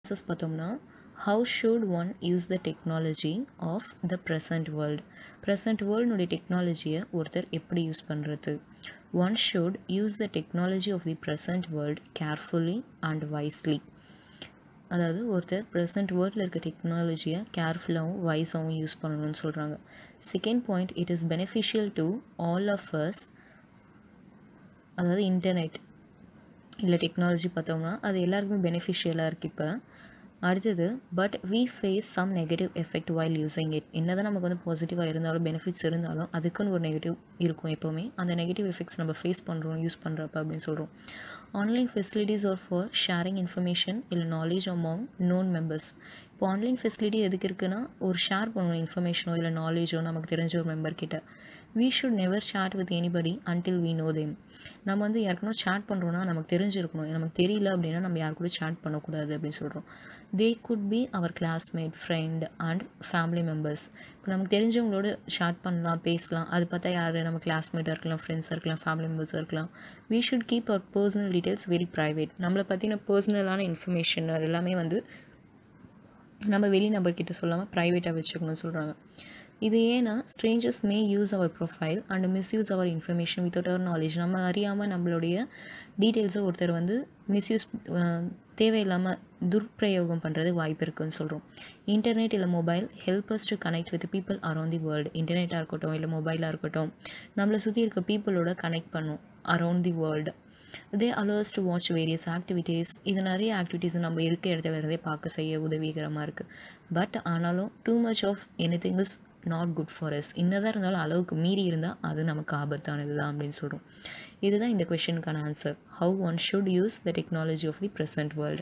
answers பார்த்தோம்னா how should one use the technology of the present world present வேர்ல்டுனுடைய டெக்னாலஜியை ஒருத்தர் எப்படி யூஸ் பண்ணுறது one should use the technology of the present world carefully and wisely அதாவது ஒருத்தர் present வேர்ல்டில் இருக்க டெக்னாலஜியை கேர்ஃபுல்லாகவும் வைஸாகவும் யூஸ் பண்ணணும்னு சொல்கிறாங்க second point it is beneficial to all of us அதாவது இன்டர்நெட் இல்லை டெக்னாலஜி பார்த்தோம்னா அது எல்லாருக்குமே பெனிஃபிஷியலாக இருக்குது இப்போ அடுத்தது but we face some negative effect while using it என்ன தான் நமக்கு வந்து பாசிட்டிவாக இருந்தாலும் பெனிஃபிட்ஸ் இருந்தாலும் அதுக்குன்னு ஒரு நெகட்டிவ் இருக்கும் எப்போவுமே அந்த நெகட்டிவ் எஃபெக்ட்ஸ் நம்ம ஃபேஸ் பண்ணுறோம் யூஸ் பண்ணுறப்ப அப்படின்னு சொல்கிறோம் online facilities are for sharing information இல்லை நாலேஜ் அமாங் நோன் மெம்பர்ஸ் இப்போ ஆன்லைன் ஃபெசிலிட்டி எதுக்கு இருக்குன்னா ஒரு ஷேர் பண்ணணும் இன்ஃபர்மேஷனோ இல்லை நாலேஜோ நமக்கு தெரிஞ்ச ஒரு மெம்பர் கிட்ட we should never chat with anybody until we know them நம்ம வந்து யாருக்கணும் சேட் பண்ணுறோன்னா நமக்கு தெரிஞ்சிருக்கணும் நமக்கு தெரியல அப்படின்னா நம்ம யாரு கூட சேட் பண்ணக்கூடாது அப்படின்னு சொல்கிறோம் they could be our classmate friend and family members இப்போ நமக்கு தெரிஞ்சவங்களோட ஷேட் பண்ணலாம் பேசலாம் அது பார்த்தா யார் நம்ம கிளாஸ்மேட்டாக இருக்கலாம் ஃப்ரெண்ட்ஸாக இருக்கலாம் ஃபேமிலி மெம்பர்ஸாக இருக்கலாம் we should keep our personal details very private நம்மளை பற்றின பர்சனலான இன்ஃபர்மேஷன் அது எல்லாமே வந்து நம்ம வெளி நபர்கிட்ட சொல்லாமல் ப்ரைவேட்டாக வச்சுக்கணும்னு சொல்கிறாங்க இது ஏன்னா strangers may use our profile and misuse our information without our knowledge நம்ம அறியாமல் நம்மளுடைய டீட்டெயில்ஸை ஒருத்தர் வந்து மிஸ்யூஸ் தேவையில்லாமல் துர்ப்பிரயோகம் பண்ணுறதுக்கு வாய்ப்பு இருக்குதுன்னு சொல்கிறோம் இன்டர்நெட் இல்லை mobile helpers to connect with people around the world இன்டர்நெட்டாக இருக்கட்டும் இல்லை மொபைலாக இருக்கட்டும் நம்மளை சுற்றி இருக்க பீப்புளோட கனெக்ட் பண்ணும் around the world they allows to watch various activities இது நிறைய ஆக்டிவிட்டீஸ் நம்ம இருக்க இடத்துல இருந்தே பார்க்க செய்ய உதவிகரமாக இருக்குது பட் ஆனாலும் too much of any thing is not good for us என்னதான் இருந்தாலும் அளவுக்கு மீறி இருந்தால் அது நமக்கு ஆபத்தானது தான் அப்படின்னு சொல்கிறோம் இதுதான் இந்த கொஷனுக்கான answer how one should use the technology of the present world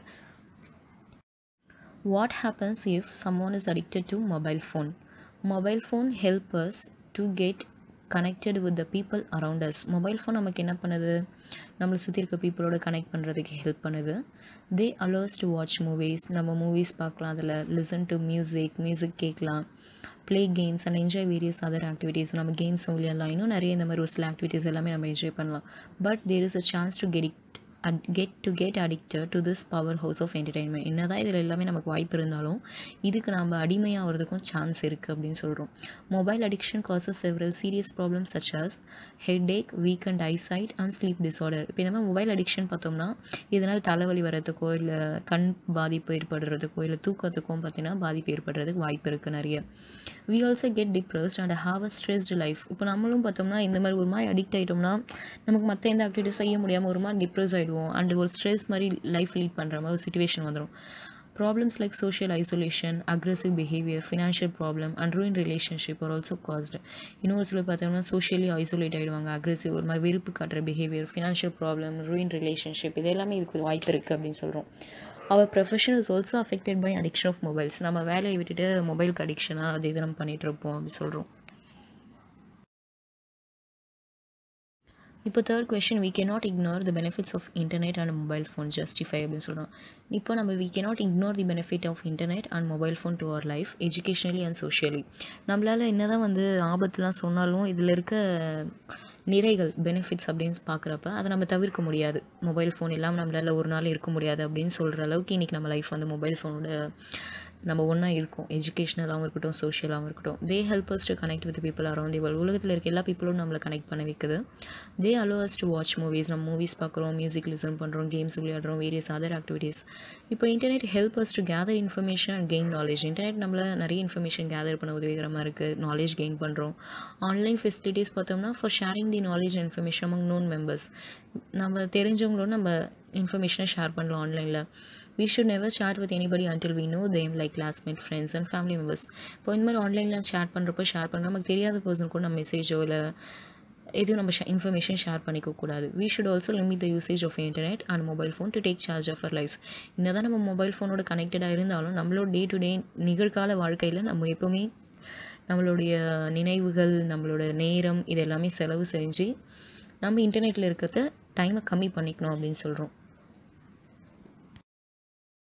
what happens if some one is addicted to mobile phone mobile phone helpers to get connected with the people around us mobile phone நமக்கு என்ன பண்ணுது நம்மளை சுற்றி இருக்க பீப்புளோட connect பண்ணுறதுக்கு help பண்ணுது they allows to watch movies நம்ம மூவிஸ் பார்க்கலாம் அதில் லிசன் டு மியூசிக் மியூசிக் கேட்கலாம் play games and enjoy various other activities நம்ம கேம்ஸ் விளையாடலாம் இன்னும் நிறைய இந்த மாதிரி ஒரு சில ஆக்டிவிட்டீஸ் எல்லாமே நம்ம என்ஜாய் பண்ணலாம் but there is a chance to get at get to get addicted to this power house of entertainment என்ன தான் இதில் எல்லாமே நமக்கு வாய்ப்பு இருந்தாலும் இதுக்கு நம்ம அடிமையாகிறதுக்கும் சான்ஸ் இருக்குது அப்படின்னு சொல்கிறோம் mobile addiction causes several serious problems such as headache weak and eyesight and sleep disorder இப்போ இந்த மாதிரி மொபைல் அடிக்ஷன் பார்த்தோம்னா இதனால் தலைவலி வரதுக்கோ இல்லை கண் பாதிப்பு ஏற்படுறதுக்கோ இல்லை தூக்கத்துக்கும் பார்த்தீங்கன்னா பாதிப்பு ஏற்படுறதுக்கு வாய்ப்பு இருக்குது நிறைய we also get depressed and have a stressed life இப்போ நம்மளும் பார்த்தோம்னா இந்த மாதிரி ஒரு மாதிரி அடிக்ட் ஆகிட்டோம்னா நமக்கு மற்ற எந்த ஆக்டிவிட்டிஸ் செய்ய முடியாமல் ஒரு மாதிரி டிப்ரெஸ் ஆகிடுவோம் அண்ட் ஒரு ஸ்ட்ரெஸ் மாதிரி லைஃப் லீட் பண்ணுற மாதிரி ஒரு சுச்சுவேஷன் வந்துடும் problems like social isolation aggressive behaviour financial problem and ruin relationship are also caused இன்னும் ஒரு சிலர் பார்த்தோம்னா சோஷியலி ஐசோலேட் ஆகிடுவாங்க அக்ரெசிவ் ஒரு மாதிரி வெறுப்பு காட்டுற behaviour financial problem ruin relationship இது எல்லாமே இதுக்கு வாய்ப்பு இருக்குது அப்படின்னு சொல்கிறோம் our profession is also affected by addiction of mobiles நம்ம வேலையை விட்டுட்டு மொபைலுக்கு அடிக்ஷனாக அது இது நம்ம பண்ணிகிட்டு இருப்போம் அப்படின்னு சொல்கிறோம் இப்போ third question we cannot ignore the benefits of internet and mobile phone justify அப்படின்னு சொல்கிறோம் இப்போ நம்ம we cannot ignore the benefit of internet and mobile phone to our life educationally and socially நம்மளால் என்ன தான் வந்து ஆபத்துலாம் சொன்னாலும் இதில் இருக்க நிறைகள் பெனிஃபிட்ஸ் அப்படின்னு பார்க்குறப்ப அதை நம்ம தவிர்க்க முடியாது மொபைல் ஃபோன் இல்லாமல் நம்மளால் ஒரு நாள் இருக்க முடியாது அப்படின்னு சொல்கிற அளவுக்கு இன்றைக்கி நம்ம லைஃப் வந்து மொபைல் ஃபோனோட நம்ம ஒன்றா இருக்கும் எஜுகேஷ்னலாகவும் இருக்கட்டும் சோஷியலாகவும் இருக்கட்டும் they help us to connect with people around the world உலகத்தில் இருக்க எல்லா பீப்புளும் நம்மளை கனெக்ட் பண்ண வைக்குது they allow us to watch movies நம்ம மூவிஸ் பார்க்குறோம் மியூசிக் லிசன் பண்ணுறோம் கேம்ஸ் விளையாடுறோம் வேரியஸ் அதர் ஆக்டிவிட்டீஸ் இப்போ internet help us to gather information and gain knowledge internet நம்மளை நிறைய இன்ஃபர்மேஷன் கேதர் பண்ண உதவிகரமாக இருக்குது நாலேஜ் கெயின் பண்ணுறோம் ஆன்லைன் ஃபெசிலிட்டிஸ் பார்த்தோம்னா for sharing the knowledge and information among known members நம்ம தெரிஞ்சவங்களோட நம்ம இன்ஃபர்மேஷனை ஷேர் பண்ணலாம் ஆன்லைனில் we should never chat with anybody until we know them like classmate friends and family members இப்போ இந்த மாதிரி ஆன்லைனில் சேட் பண்ணுறப்போ ஷேர் பண்ண நமக்கு தெரியாத பர்சன் கூட நம்ம மெசேஜோ இல்லை எதுவும் நம்ம இன்ஃபர்மேஷன் ஷேர் பண்ணிக்க கூடாது we should also limit the usage of internet and mobile phone to take charge of our life என்ன தான் நம்ம மொபைல் ஃபோனோட கனெக்டடாக இருந்தாலும் நம்மளோட டே டு டே நிகழ்கால வாழ்க்கையில் நம்ம எப்போவுமே நம்மளுடைய நினைவுகள் நம்மளோட நேரம் இது எல்லாமே செலவு செஞ்சு நம்ம இன்டர்நெட்டில் இருக்கிறத டைமை கம்மி பண்ணிக்கணும் அப்படின்னு சொல்கிறோம்